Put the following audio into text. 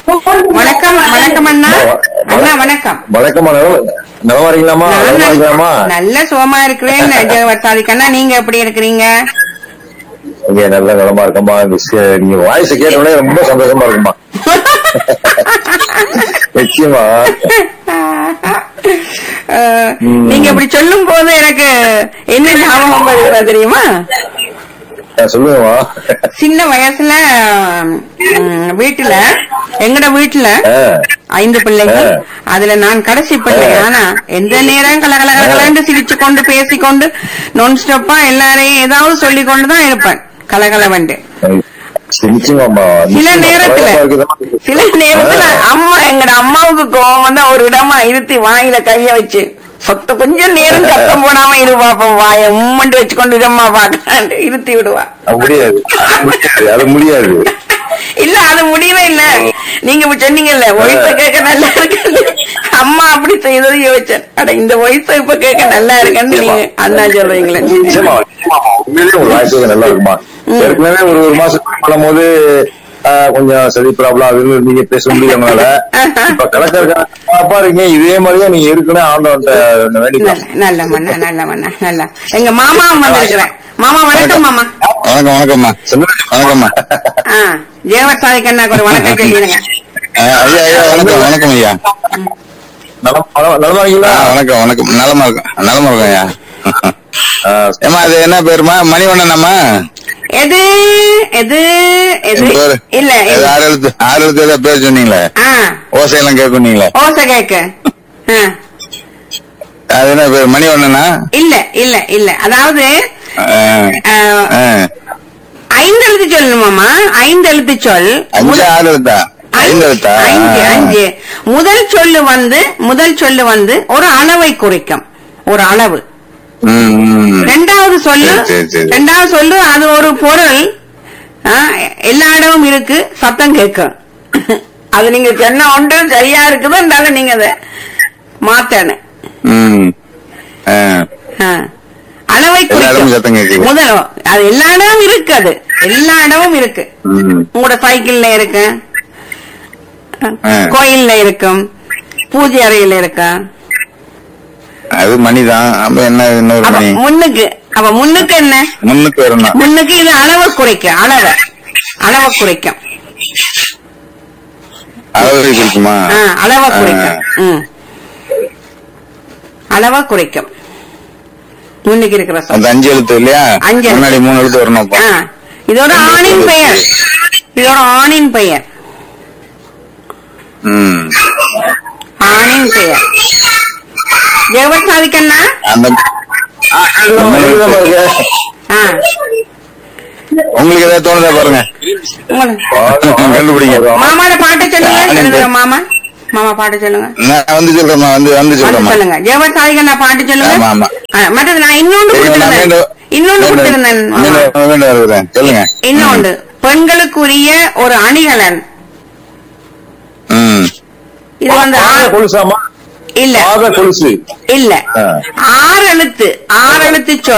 வணக்கம் வணக்கம் அண்ணா அண்ணா வணக்கம் வணக்கம்மா நலம் நலமா இருக்கீங்களாமா நான் நலமா இருக்கலாமா நல்ல சுகமா இருக்கிறேன் ஜெகவர்த்தாதிக் அண்ணா நீங்க எப்படி இருக்கிறீங்க இங்க நல்ல நலமா இருக்கம்மா இந்த சி- நீங்க வாய்ஸ் கேட்டோடனே ரொம்ப சந்தோஷமா இருக்குமா நிச்சயமா அஹ், நீங்க இப்படி சொல்லும் போது எனக்கு என்ன ஞாபகம் வருது தெரியுமா அஹ் சொல்லுங்கம்மா சின்ன வயசுல ம், வீட்டுல எங்கட வீட்டுல அஹ், ஐந்து பிள்ளைங்க ஆ. அதுல நான் கடைசி பிள்ளை ஆனா எந்த நேரம் கலகலகலன்னு சிரிச்சு கொண்டு பேசிக்கொண்டு நான் ஸ்டாப்பா எல்லாரையும் ஏதாவது சொல்லி கொண்டுதான் இருப்பேன் கலகலவண்டு நிச்சயமாம்மா சில நிச்சயமா. நேரத்துல பரவாயில்ல இருக்குதா? சில நேரத்துல அம்மா எங்கட அம்மாவுக்கு கோவம் வந்து ஒரு இடமா இருத்தி வாயில கைய வச்சு சொத்த கொஞ்சம் நேரம் சத்தம் போடாம இரு பாப்போம் வாய உம்மண்டு வச்சுக்கொண்டு இதம்மா பாக்க இருத்தி விடுவா அது முடியாது முடியாது, அது முடியாது இல்ல அது முடியவே இல்ல நீங்க இப்ப சொன்னீங்கல்ல வயச கேட்க நல்லா இருக்கு அம்மா அப்படி செய்தது யோசிச்சேன் அட இந்த வயசு இப்ப கேட்க நல்லா இருக்குன்னு நீங்க அண்ணா சொல்றீங்களே நிச்சயமா நிச்சயமாம்மா. உண்மையிலேயே உங்க வாய்ஸ் வந்து நல்லா இருக்குமா ஏற்கனவே ஒரு ஒரு மாசம் பண்ணும்போது ஆஹ், கொஞ்சம் சரி ப்ராப்ளம் அது இது நீங்க பேச முடியலனால இப்ப கலெக்டர் அப்பா இருக்கீங்க இதே மாதிரியே நீங்க இருக்கணும் ஆண்டவன்ட்ட வேண்டிக்கலாம் நல்ல நல்ல மண்ணா நல்ல மண்ணா நல்ல எங்க மாமாவும் வந்திருக்கிறேன் மாமா வணக்கம் மாமா வணக்கம் வணக்கம்மா வணக்கம்மா ஆ ஜெயவர் சாதிக்கு அண்ணாக்கு ஒரு வணக்கம் சொல்லிடுங்க அஹ் ஐயா ஐயா வணக்கம் வணக்கம் ஐயா நலம் நலம்- நலமா ஆ, இருக்கீங்களா வணக்கம் வணக்கம் நலமா இருக்கும் நலமா இருக்கும் ஐயா ஆஹ், ஏமா அது என்ன பேருமா மணிவண்ணனாமா எது எது எது பேரு இல்ல அது இல்ல. ஆறு எழுத்து ஆறு எழுத்து ஏதோ பேர் சொன்னீங்களே ஆ ஓசையெல்லாம் கேட்குனீங்களே ஓசை கேக்கு ஆ. அது என்ன பேர் மணிவண்ணனா இல்ல இல்ல இல்ல அதாவது அஹ், ஆ, அஹ், ஐந்து எழுத்து சொல்லணுமாமா ஐந்து எழுத்து சொல் அஞ்சு முத- ஆறு எழுத்தா ஐந்து எழுத்தா அஞ்சு ஆ. அஞ்சு முதல் சொல்லு வந்து முதல் சொல்லு வந்து ஒரு அளவை குறிக்கும் ஒரு அளவு ம், ம். ரெண்டாவது சொல்லு சரி, சரி, சரி. ரெண்டாவது சொல்லு அது ஒரு பொருள் ஆ, எல்லா இடமும் இருக்கு சத்தம் கேட்கும் அது நீங்க சொன்ன ஒன்று சரியா இருக்குதுன்றாலும் நீங்க அதை மாத்தணும் ம். அஹ், ஆ. அளவை எல்லா இடமும் சத்தம் குறிக்கும் கேக்குது. முதல் அது எல்லா இடமும் இருக்கு அது எல்லா இடமும் இருக்கு ம். உங்களோட சைக்கிள்ல இருக்கு ஆ. கோயில்ல இருக்கும் பூஜை அறையில இருக்கா அது மணிதான் அப்ப என்ன இன்னொரு அப்ப மணி முன்னுக்கு அப்ப முன்னுக்கு என்ன முன்னுக்கு வரணும் முன்னுக்கு இது அளவை குறைக்கும் அளவை அளவை குறைக்கும் அளவு இருக்குமா ஆ, அளவை குறைக்கும் ம். அளவை குறைக்கும் முன்னுக்கு இருக்கிற சொல் அந்த அஞ்சு எழுத்து இல்லையா அஞ்சு எழுத்து. முன்னாடி மூணு எழுத்து வரணும் அப்போ. ஆ, இதோட ஆணின் பெயர் இதோட ஆணின் பெயர் ம். ஆணின் பெயர் ஜெகவத் சாதிக்கண்ணா அந்த நலமா இருக்கு. ஆ உங்களுக்கு ஏதாவது தோணுதா பாருங்க உங்களுக்கு கண்டுபிடிங்க மாமாட பாட்டு சொல்லுங்க ஆணின் எழுதுங்க பெயர். மாமா மாமா பாட்டு சொல்லுங்க நான் வந்து சொல்றேம்மா வந்து வந்து பாட்டு சொல்றேம்மா சொல்லுங்க ஜெகவத் சாதிக்கண்ணா பாட்டு சொல்லுங்க ஆமா, ஆமா. ஆ, மற்றது நான் இன்னொன்று சரி, நான் கொடுத்திருந்தேன் மீண்டும் இன்னொன்று மீண்டும் கொடுத்திருந்தேன் மாமா. மீண்டும் மீண்டும் வருகிறேன். சொல்லுங்க இன்னொன்று பெண்களுக்குரிய ஒரு அணிகலன் ம் இது வந்து பாத ஆ- கொலுசாமா இல்ல பாத கொலுசு இல்ல ஆ. ஆறு எழுத்து ஆறு எழுத்து சொல்